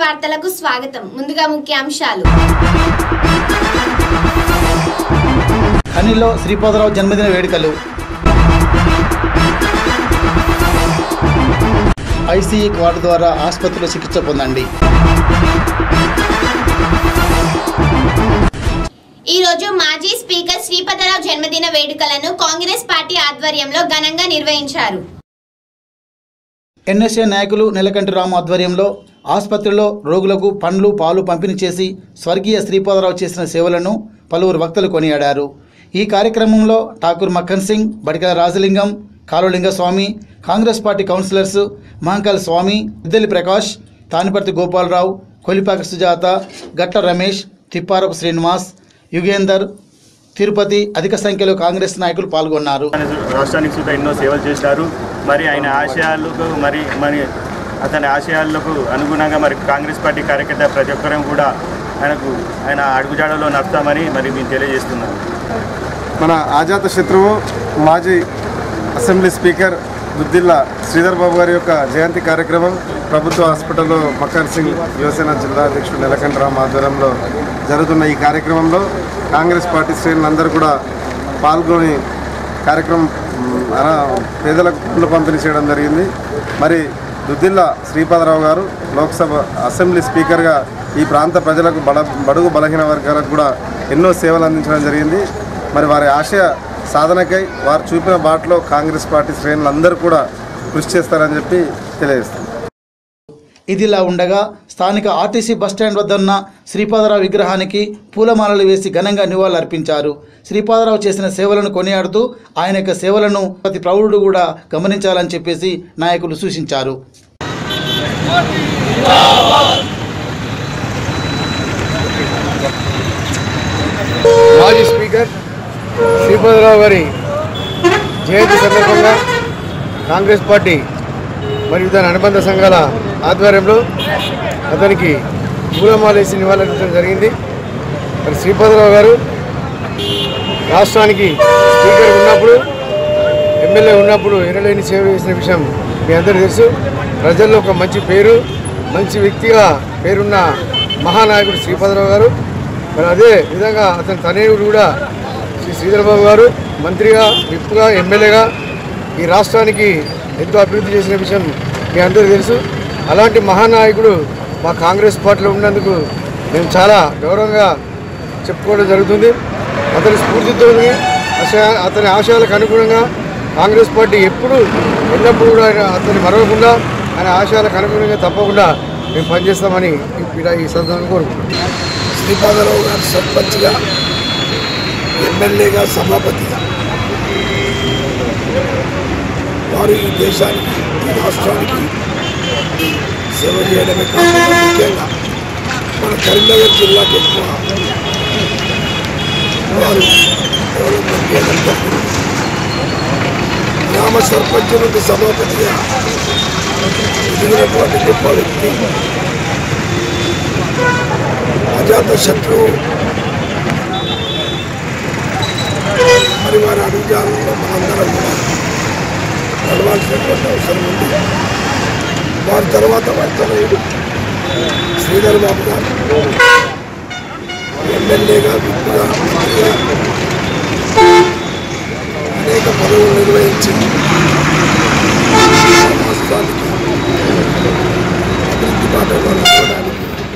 వార్తలకు స్వాగతం ముందుగా ముఖ్యాంశాలు ఖనిలో శ్రీపాదరావు జన్మదిన వేడుకలు ఐసీఈ కార్డు ద్వారా ఆసుపత్రిలో చికిత్స పొందండి ఈ రోజు మాజీ స్పీకర్ శ్రీపదరావు జన్మదిన వేడుకలను కాంగ్రెస్ పార్టీ ఆధ్వర్యంలో ఘనంగా నిర్వహించారు ఎన్ఎస్ఏ నాయకులు నెలకంటి రాము ఆధ్వర్యంలో ఆసుపత్రిలో రోగులకు పండ్లు పాలు పంపిణీ చేసి స్వర్గీయ శ్రీపాదరావు చేసిన సేవలను పలువురు వక్తలు కొనియాడారు ఈ కార్యక్రమంలో ఠాకూర్ మక్కన్ సింగ్ బడికల రాజలింగం కాలులింగ స్వామి కాంగ్రెస్ పార్టీ కౌన్సిలర్స్ మహంకాల్ స్వామి ఇద్దలి ప్రకాష్ తానిపర్తి గోపాలరావు కొలిపాక సుజాత గట్ట రమేష్ తిప్పారపు శ్రీనివాస్ యుగేందర్ తిరుపతి అధిక సంఖ్యలో కాంగ్రెస్ నాయకులు పాల్గొన్నారు మన రాష్ట్రానికి సుధా ఎన్నో సేవలు చేశారు మరి ఆయన ఆశయాలకు మరి మరి అతని ఆశయాలకు అనుగుణంగా మరి కాంగ్రెస్ పార్టీ కార్యకర్త ప్రతి ఒక్కరం కూడా ఆయనకు ఆయన అడుగుజాడలో నడుస్తామని మరి మేము తెలియజేస్తున్నాం మన ఆజాత శత్రువు మాజీ అసెంబ్లీ స్పీకర్ దుద్దిల్ల శ్రీధర్ బాబు గారి యొక్క జయంతి కార్యక్రమం ప్రభుత్వ హాస్పిటల్లో మక్కర్ సింగ్ యువసేన జిల్లా అధ్యక్షుడు నెలకంఠరామ్ ఆధ్వర్యంలో జరుగుతున్న ఈ కార్యక్రమంలో కాంగ్రెస్ పార్టీ శ్రేణులందరూ కూడా పాల్గొని కార్యక్రమం మ్, అన- పేదలకు పండ్లు పంపిణీ చేయడం జరిగింది మరి దుద్దిల్ల శ్రీపాదరావు గారు లోక్సభ అసెంబ్లీ స్పీకర్గా ఈ ప్రాంత ప్రజలకు బడ బడుగు బలహీన వర్గాలకు కూడా ఎన్నో సేవలు అందించడం జరిగింది మరి వారి ఆశయ సాధనకై వారు చూపిన బాటలో కాంగ్రెస్ పార్టీ శ్రేణులందరూ కూడా కృషి చేస్తారని చెప్పి తెలియజేస్తాం ఇదిలా ఉండగా స్థానిక ఆర్టీసీ బస్టాండ్ వద్ద ఉన్న శ్రీపాదరావు విగ్రహానికి పూలమాలలు వేసి ఘనంగా నివాళులర్పించారు శ్రీపాదరావు చేసిన సేవలను కొనియాడుతూ ఆయన యొక్క సేవలను ప్రతి ప్రౌఢుడు కూడా గమనించాలని చెప్పేసి నాయకులు సూచించారు మాజీ స్పీకర్ శ్రీపతిరావు గారి జయంతి సందర్భంగా కాంగ్రెస్ పార్టీ మరియు దాని అనుబంధ సంఘాల ఆధ్వర్యంలో అతనికి పూలమాలేసి నివాళులర్పించడం జరిగింది మరి శ్రీపతిరావు గారు రాష్ట్రానికి స్పీకర్ ఉన్నప్పుడు ఎమ్మెల్యే ఉన్నప్పుడు ఎనలేని సేవ చేసిన విషయం మీ అందరికీ తెలుసు ప్రజల్లో ఒక మంచి పేరు మంచి వ్యక్తిగా పేరున్న మహానాయకుడు శ్రీపతిరావు గారు మరి అదే విధంగా అతని తనయుడు కూడా శ్రీ శ్రీధరబాబు గారు మంత్రిగా విప్గా ఎమ్మెల్యేగా ఈ రాష్ట్రానికి ఎంతో అభివృద్ధి చేసిన విషయం మీ అందరికీ తెలుసు అలాంటి మహానాయకుడు మా కాంగ్రెస్ పార్టీలో ఉన్నందుకు మేము చాలా గౌరవంగా చెప్పుకోవడం జరుగుతుంది అతని స్ఫూర్తితో ఆశయ అతని ఆశయాలకు అనుగుణంగా కాంగ్రెస్ పార్టీ ఎప్పుడు ఎల్లప్పుడూ కూడా ఆయన అతన్ని మరవకుండా ఆయన ఆశయాలకు అనుగుణంగా తప్పకుండా మేము పనిచేస్తామని ఈ- ఈ సందర్భంగా కోరుకుంటున్నాం శ్రీపాదరావు గారు సర్పంచ్గా ఎమ్మెల్యేగా సభాపతిగా వారు ఈ దేశానికి ఈ రాష్ట్రానికి సేవ చేయడమే కాకుండా ముఖ్యంగా మన కరీంనగర్ జిల్లాకి ఎక్కువ వారు డెవలప్మెంట్ చేయడం జరిగింది గ్రామ సర్పంచ్ నుండి సభాపతిగా ఎదిగినటువంటి గొప్ప వ్యక్తి అజాత శత్రువు మరి వారి అడుగుజాలలో మనందరం కూడా నడవాల్సినటువంటి అవసరం ఉంది వారి తర్వాత వర్తనయుడు శ్రీధర్ బాబు గారు ఎమ్మెల్యేగా విప్పుగా మంత్రిగా అనేక పదవులు నిర్వహించి రాష్ట్రానికి అభివృద్ధి బాటలో నడవడానికి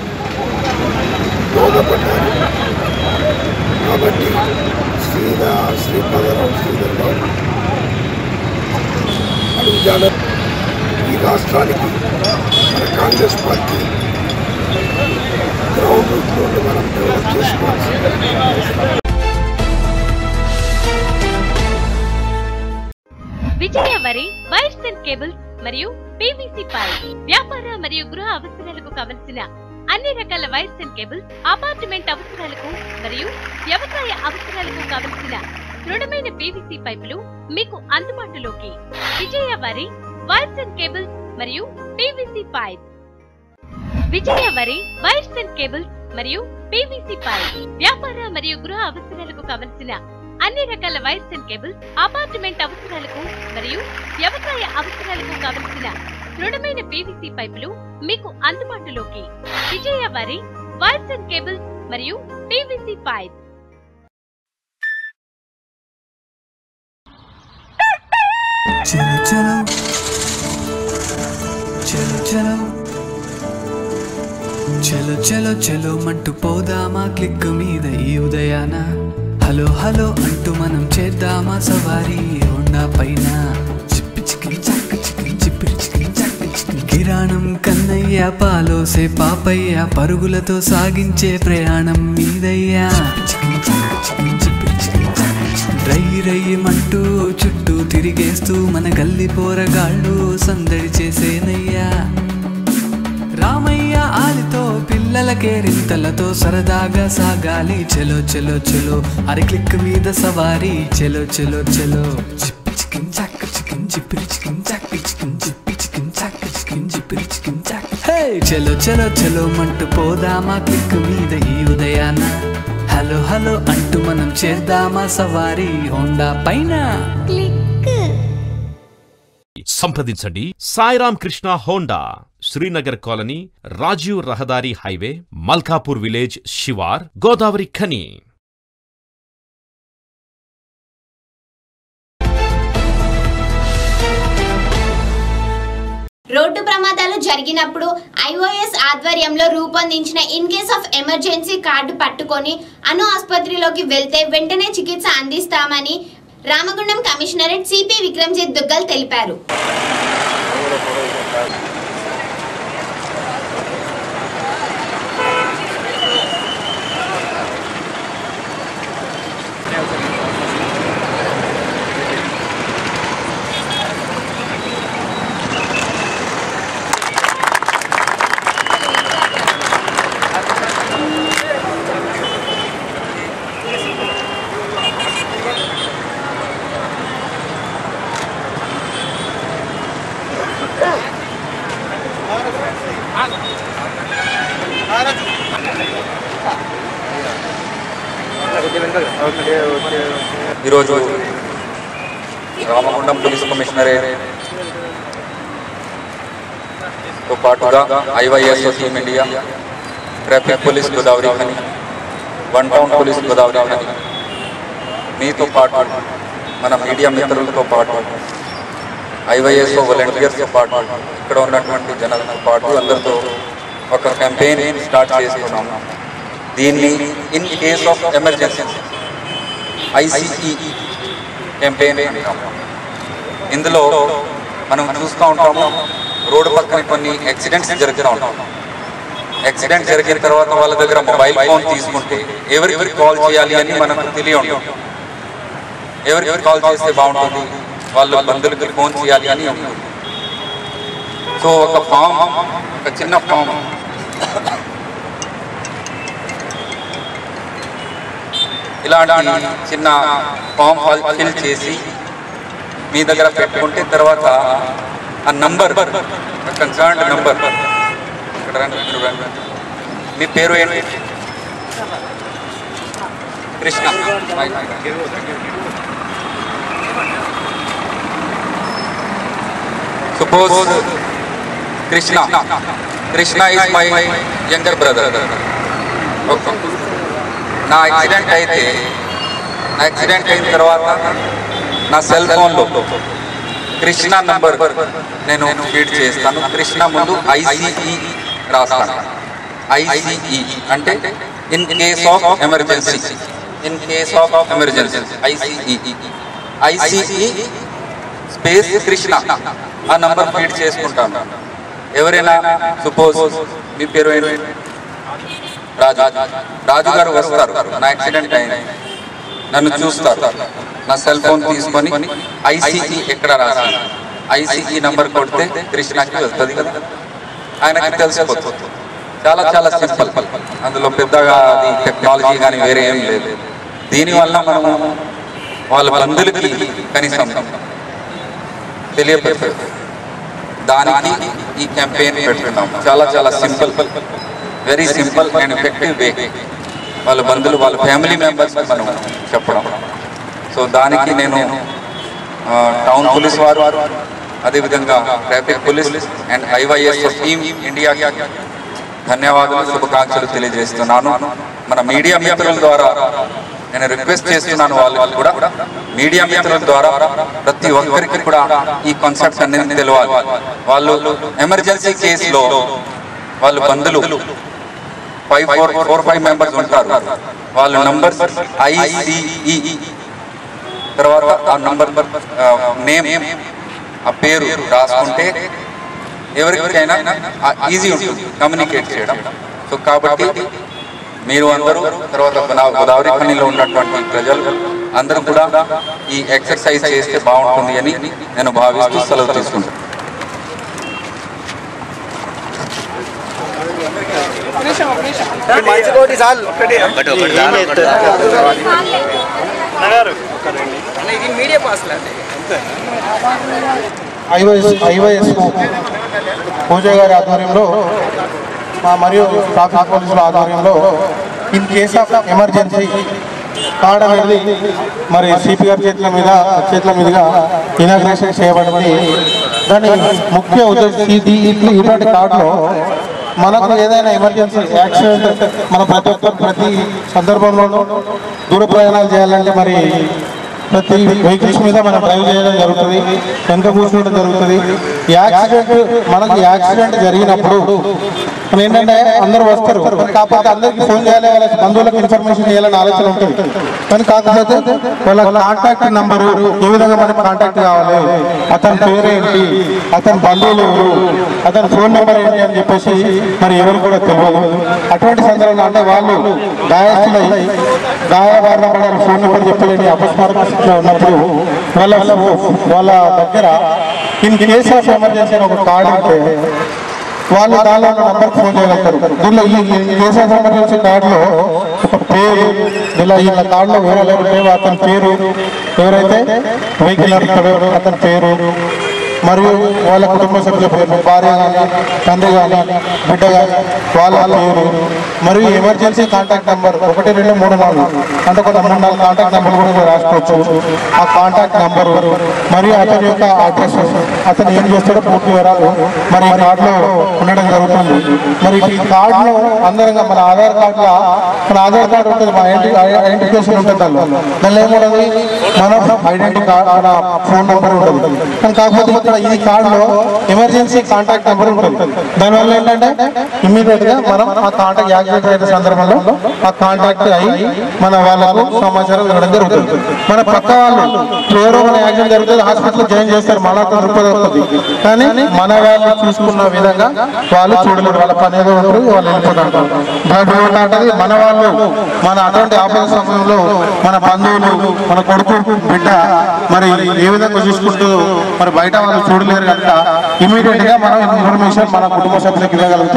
దోహదపడ్డారు కాబట్టి శ్రీధ శ్రీపాదరావు శ్రీధర్ బాబు అడుగుజాడ ఈ రాష్ట్రానికి మన కాంగ్రెస్ పార్టీ గ్రౌండ్ రూట్ నుండి మనం డెవలప్ చేసుకోవాల్సింది విజయ వరి వైర్స్ అండ్ కేబుల్స్ మరియు పీవీసీ పైప్ వ్యాపార మరియు గృహ అవసరాలకు కావలసిన అన్ని రకాల వైర్స్ అండ్ కేబుల్స్ అపార్ట్మెంట్ అవసరాలకు మరియు వ్యవసాయ అవసరాలకు కావలసిన దృఢమైన పీవీసీ పైపులు మీకు అందుబాటులోకి విజయ వరి వైర్స్ అండ్ కేబుల్స్ మరియు పీవీసీ పైప్ విజయ వరి వైర్స్ అండ్ కేబుల్స్ మరియు పీవీసీ పైప్ వ్యాపార మరియు గృహ అవసరాలకు కావలసిన అన్ని రకాల వైర్స్ అండ్ కేబుల్స్ అపార్ట్మెంట్ అవసరాలకు మరియు వ్యవసాయ అవసరాలకు కావలసిన దృఢమైన పీవీసీ పైపులు మీకు అందుబాటులోకి విజయ వారి వైర్స్ అండ్ కేబుల్స్ మరియు పీవీసీ పైప్ చలో చలో చలో చలో చలో చలో చలో మంటూ పోదామా క్లిక్ మీద ఈ ఉదయాన హలో హలో అంటూ మనం చేద్దామా సవారీ హోండా పైన చిప్పి చికిన్ చక్క చికిన్ చిప్పిరి చికిన్ చక్క చికిన్ కిరాణం కన్నయ్య పాలోసే పాపయ్య పరుగులతో సాగించే ప్రయాణం మీదయ్యా చికిన్ చక్క చికిన్ చిప్పిరి చికిన్ చక్క చికిన్ రై రయ్యమంటూ చుట్టూ తిరిగేస్తూ మన గల్లి పోరగాళ్ళు సందడి చేసేనయ్యా రామయ్య ఆలితో పిల్లలకే రింతలతో సరదాగా సాగాలి చెలో చెలో చెలో అరి క్లిక్ మీద సవారీ చెలో చెలో చెలో చిప్పి చికిన్ చాక్ చికిన్ చిప్పిరి చికిన్ చాక్ చికిన్ చిప్పి చికిన్ చాక్ చికిన్ చిప్పిరి చికిన్ చాక్ హే చెలో చెలో చెలో మంటూ పోదామా క్లిక్ మీద ఈ ఉదయాన హలో హలో అంటూ మనం చేద్దామా సవారీ హోండా పైన సంప్రదించండి సాయిరామ్ కృష్ణ హోండా శ్రీనగర్ కాలనీ రాజీవ్ రహదారి హైవే మల్కాపూర్ విలేజ్ శివార్ గోదావరి ఖని రోడ్డు ప్రమాదాలు జరిగినప్పుడు ఐఓఎస్ ఆధ్వర్యంలో రూపొందించిన in case of emergency card పట్టుకొని అను ఆసుపత్రిలోకి వెళ్తే వెంటనే చికిత్స అందిస్తామని రామగుండం కమిషనరేట్ సిపి విక్రమ్జిత్ దుగ్గల్ తెలిపారు ఈరోజు రామగుండం పోలీస్ కమిషనరేట్ తో పాటుగా IYS team India traffic police Godavarikhani one town police Godavari అని మీతో పాటు మన మీడియా మిత్రులతో పాటు ఐవైఎస్ వాలంటీర్స్తో పాటు ఇక్కడ ఉన్నటువంటి జనాలతో పాటు అందరితో ఒక క్యాంపెయిన్ స్టార్ట్ చేస్తున్నాము దీన్ని in case of emergency ICE campaign అంటాము ఇందులో మనం చూస్తూ ఉంటాము రోడ్డు పక్కన కొన్ని యాక్సిడెంట్స్ జరుగుతూ ఉంటాం యాక్సిడెంట్ జరిగిన తర్వాత వాళ్ళ దగ్గర మొబైల్ ఫోన్ తీసుకుంటే ఎవరికి కాల్ చేయాలి అని మనకు తెలియ ఉంటుంది ఎవరికి కాల్ చేస్తే బాగుంటుంది వాళ్ళ బంధువులకి ఫోన్ చేయాలి అని ఉంటుంది సో ఒక ఫామ్ ఒక చిన్న ఫామ్ ఇలాంటి చిన్న ఫామ్ ఫిల్ చేసి మీ దగ్గర పెట్టుకుంటే తర్వాత ఆ నంబర్ కన్సర్న్ నంబర్ ఇక్కడ రండి, ఇక్కడ రండి. మీ పేరు ఏంటి Krishna suppose Krishna Krishna is my younger brother okay నా యాక్సిడెంట్ అయితే నా యాక్సిడెంట్ అయిన తర్వాత నా సెల్ ఫోన్లో కృష్ణ నంబర్ నేను ఫీడ్ చేస్తాను కృష్ణ ముందు ఐసిఈ రాస్తాను ఐసిఈ అంటే in case of emergency in case of emergency ICE ICE space Krishna ఆ నంబర్ ఫీడ్ చేసుకుంటాను ఎవరైనా సపోజ్ మీ పేరు ఏంటి రాజు రాజు గారు వస్తారు నా యాక్సిడెంట్ అయింది నన్ను చూస్తారు నా సెల్ ఫోన్ తీసుకొని ఐసీఈ ఎక్కడ రాశాను ఐసీఈ నంబర్ కొడితే కృష్ణకి వస్తుంది కదా ఆయనకి తెలిసిపోతుంది చాలా చాలా సింపుల్ అందులో పెద్దగా అది టెక్నాలజీ కానీ వేరే ఏం లేదు దీనివల్ల మనము వాళ్ళ బంధువులకి కనీసం తెలియపెడుతుంది దానికి ఈ క్యాంపెయిన్ పెడుతున్నాం చాలా చాలా simple very simple and effective way వాళ్ళ బంధువులు వాళ్ళ ఫ్యామిలీ మెంబర్స్ మనం చెప్పడం సో దానికి నేను ఆ, టౌన్ పోలీస్ వారు అదేవిధంగా traffic police and IYS team ఇండియాకి ధన్యవాదాలు శుభాకాంక్షలు తెలియజేస్తున్నాను మన మీడియా మిత్రుల ద్వారా నేను రిక్వెస్ట్ చేస్తున్నాను వాళ్ళకి కూడా మీడియా మిత్రుల ద్వారా ప్రతి ఒక్కరికి కూడా ఈ కాన్సెప్ట్ అనేది తెలియాలి వాళ్ళు ఎమర్జెన్సీ కేసులో వాళ్ళు బంధులు five four four five members ఉంటారు వాళ్ళ నంబర్ ఐసిఈ తర్వాత ఆ నంబర్ నేమ్ ఆ పేరు రాసుకుంటే ఎవరికైనా ఈజీ ఉంటుంది కమ్యూనికేట్ చేయడం సో కాబట్టి మీరు అందరూ తర్వాత గోదా- గోదావరి ఖనిలో ఉన్నటువంటి ప్రజలు అందరూ కూడా ఈ ఎక్సర్సైజ్ చేస్తే బాగుంటుంది అని నేను భావిస్తూ సెలవు తీసుకుంటాను ఐవైఎస్ ఐవైఎస్ పూజ గారి ఆధ్వర్యంలో మా మరియు ట్రాఫిక్ పోలీసుల ఆధ్వర్యంలో in case of emergency card అనేది మరి సిపి గారి చేతుల మీద చేతుల మీదుగా ఇనాగ్రేషన్ చేయబడింది దాని ముఖ్య ఉద్దేశం ఇది ఇట్లా ఇటువంటి కార్డులో మనకు ఏదైనా ఎమర్జెన్సీ యాక్సిడెంట్ మన ప్రతి ఒక్క ప్రతి సందర్భంలోనూ దూర ప్రయాణాలు చేయాలంటే మరి ప్రతి వెహికల్స్ మీద మనం డ్రైవ్ చేయడం జరుగుతుంది వెనక కూర్చోవడం జరుగుతుంది యాక్సిడెంట్ మనకు యాక్సిడెంట్ జరిగినప్పుడు మనం ఏంటంటే అందరూ వస్తారు కాకపోతే అందరికి ఫోన్ చేయాలి వాళ్ళ బంధువులకు ఇన్ఫర్మేషన్ చేయాలని ఆలోచన ఉంటుంది కానీ కాకపోతే వాళ్ళ కాంటాక్ట్ నంబరు ఏ విధంగా మనకు కాంటాక్ట్ కావాలి అతని పేరు ఏంటి అతని బంధువులు ఎవరు అతని ఫోన్ నెంబర్ ఏంటి అని చెప్పేసి మరి ఎవరు కూడా తెలియదు అటువంటి సందర్భంలో అంటే వాళ్ళు గాయస్తులై గాయబారిన పడారు ఫోన్ నెంబర్ చెప్పలేని అపస్మారక స్థితిలో ఉన్నప్పుడు వాళ్ళ వాళ్ళ దగ్గర ఇన్ కేస్ ఆఫ్ ఎమర్జెన్సీ అని ఒక కార్డు ఉంటే వాళ్ళు దానిలో నంబర్ ఫోన్ చేయగలుగుతారు దీనిలో ఈ ఈ కేస్ ఆఫ్ ఎమర్జెన్సీ కార్డులో ఒక పేరు ఇలా ఈ కార్డులో వేరే లేకుంటే అతని పేరు ఎవరైతే వెహికల్ నడుపుతాడో అతని పేరు మరియు వాళ్ళ కుటుంబ సభ్యుల పేరు భార్య కానీ తండ్రి కానీ బిడ్డ కానీ వాళ్ళ పేరు మరియు ఎమర్జెన్సీ కాంటాక్ట్ నెంబర్ ఒకటి రెండు మూడు నాలుగు అంటే కొంత మూడు నాలుగు కాంటాక్ట్ నెంబర్ కూడా మీరు రాసుకోవచ్చు ఆ కాంటాక్ట్ నెంబర్ మరియు అతని యొక్క అడ్రస్ అతను ఏం చేస్తాడో పూర్తి వివరాలు మరి ఈ కార్డులో ఉండడం జరుగుతుంది మరి ఈ కార్డులో అందరంగా మన ఆధార్ కార్డులో మన ఆధార్ కార్డు ఉంటుంది మన ఐడెంటి ఐడెంటిఫికేషన్ ఉంటుంది దానిలో దానిలో ఏముంటుంది మన ఐడెంటి కార్డ్ మన ఫోన్ నెంబర్ ఉంటుంది కానీ కాకపోతే ఇక్కడ ఈ కార్డులో ఎమర్జెన్సీ కాంటాక్ట్ నెంబర్ ఉంటుంది దానివల్ల ఏంటంటే ఇమ్మీడియట్ గా మనం ఆ కాంటాక్ట్ యాక్సిడెంట్ అయిన సందర్భంలో ఆ కాంటాక్ట్ అయ్యి మన వాళ్ళకు సమాచారం ఇవ్వడం జరుగుతుంది మన పక్క వాళ్ళు ఎవరో మన యాక్సిడెంట్ జరుగుతుంది హాస్పిటల్ జాయిన్ చేస్తారు మన అతను రూపాయలు వస్తుంది కానీ మన వాళ్ళు చూసుకున్న విధంగా వాళ్ళు చూడలేరు వాళ్ళ పని ఏదో ఉంటారు వాళ్ళు వెళ్ళిపోతారు బ్లడ్ ఉంటుంది మన వాళ్ళు మన అటువంటి ఆపద సమయంలో మన బంధువులు మన కొడుకు బిడ్డ మరి ఏ విధంగా చూసుకుంటూ మరి బయట వాళ్ళు చూడలేరు కనుక ఇమీడియట్ గా మనం ఇన్ఫర్మేషన్ మన కుటుంబ సభ్యులకు ఇవ్వగలిగితే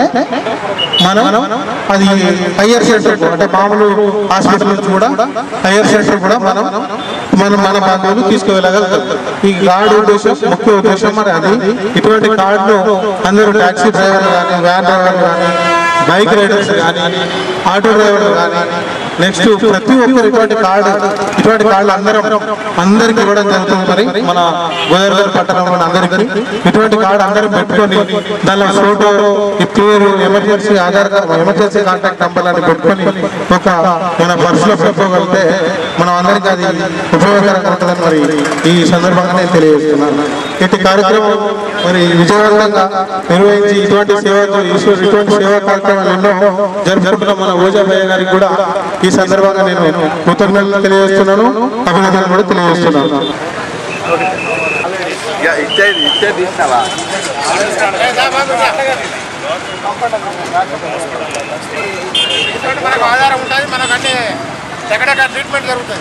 మనం అది హయ్యర్ సెంటర్ అంటే మామూలు హాస్పిటల్ నుంచి కూడా హయ్యర్ సెంటర్ కూడా మనం మనం మన బంధువులు తీసుకువెళ్ళగలుగుతాం ఈ కార్డు ఉద్దేశం ముఖ్య ఉద్దేశం మరి అది ఇటువంటి కార్డులు అందరూ టాక్సీ డ్రైవర్ కానీ వ్యాన్ డ్రైవర్ కానీ బైక్ రైడర్స్ కానీ ఆటో డ్రైవర్ కానీ నెక్స్ట్ ప్రతి ఒక్కరు ఇటువంటి కార్డు ఇటువంటి కార్డులు అందరం అందరికి ఇవ్వడం జరుగుతుంది మరి మన గోదావరి పట్టణంలో అందరికీ ఇటువంటి కార్డు అందరం పెట్టుకొని దానిలో ఫోటో ఈ పేరు emergency Aadhaar card emergency contact number అని పెట్టుకొని ఒక మన పర్సులో పెట్టుకోగలిగితే మనం అందరికీ అది ఉపయోగకరంగా ఉంటుందని మరి ఈ సందర్భంగా నేను తెలియజేస్తున్నాను ఇటు కార్యక్రమం మరి విజయవంతంగా నిర్వహించి ఇటువంటి సేవతో ఈశ్వరు ఇటువంటి సేవా కార్యక్రమాలు ఎన్నో జరుపుకుంటున్న మన ఓజాభయ్య గారికి కూడా ఈ సందర్భంగా నేను కృతజ్ఞతలు తెలియజేస్తున్నాను అభినందనలు కూడా తెలియజేస్తున్నాను మనకు ఆధారం ఉంటుంది మనకంటే ఎక్కడెక్కడ ట్రీట్మెంట్ జరుగుతుంది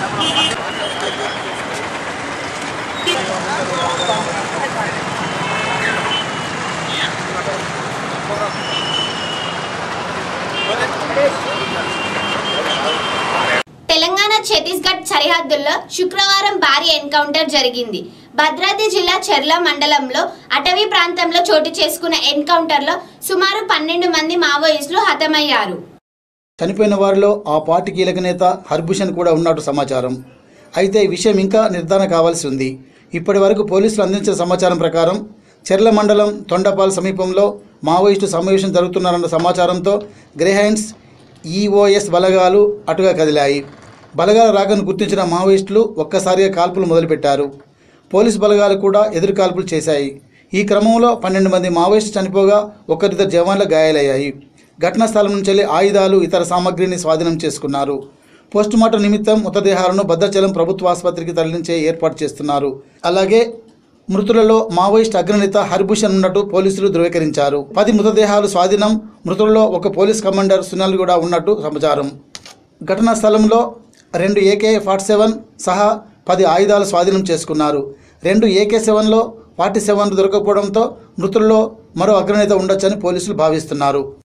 తెలంగాణ ఛత్తీస్గఢ్ సరిహద్దుల్లో శుక్రవారం భారీ ఎన్కౌంటర్ జరిగింది భద్రాద్రి జిల్లా చెర్ల మండలంలో అటవీ ప్రాంతంలో చోటు చేసుకున్న ఎన్కౌంటర్లో సుమారు పన్నెండు మంది మావోయిస్టులు హతమయ్యారు చనిపోయిన వారిలో ఆ పార్టీ కీలక నేత హర్భూషణ్ కూడా ఉన్నట్టు సమాచారం అయితే ఈ విషయం ఇంకా నిర్ధారణ కావాల్సి ఉంది ఇప్పటి వరకు పోలీసులు అందించిన సమాచారం ప్రకారం చెర్ల మండలం తొండపాల్ సమీపంలో మావోయిస్టు సమావేశం జరుగుతున్నారన్న సమాచారంతో గ్రేహైండ్స్ ఈఓఎస్ బలగాలు అటుగా కదిలాయి బలగాల రాకను గుర్తించిన మావోయిస్టులు ఒక్కసారిగా కాల్పులు మొదలుపెట్టారు పోలీసు బలగాలు కూడా ఎదురు కాల్పులు చేశాయి ఈ క్రమంలో పన్నెండు మంది మావోయిస్టు చనిపోగా ఒకరిద్దరు జవాన్లు గాయాలయ్యాయి ఘటనా స్థలం నుంచి వెళ్లి ఆయుధాలు ఇతర సామగ్రిని స్వాధీనం చేసుకున్నారు పోస్టుమార్టం నిమిత్తం మృతదేహాలను భద్రాచలం ప్రభుత్వ ఆసుపత్రికి తరలించే ఏర్పాటు చేస్తున్నారు అలాగే మృతులలో మావోయిస్ట్ అగ్రనేత హరిభూషణ్ ఉన్నట్టు పోలీసులు ధృవీకరించారు పది మృతదేహాలు స్వాధీనం మృతులలో ఒక పోలీస్ కమాండర్ సునల్ కూడా ఉన్నట్టు సమాచారం ఘటనా స్థలంలో రెండు ఏకే ఫార్టీ సెవెన్ సహా పది ఆయుధాలు స్వాధీనం చేసుకున్నారు రెండు ఏకే సెవెన్లో ఫార్టీ సెవెన్ దొరకకపోవడంతో మృతుల్లో మరో అగ్రనేత ఉండొచ్చని పోలీసులు భావిస్తున్నారు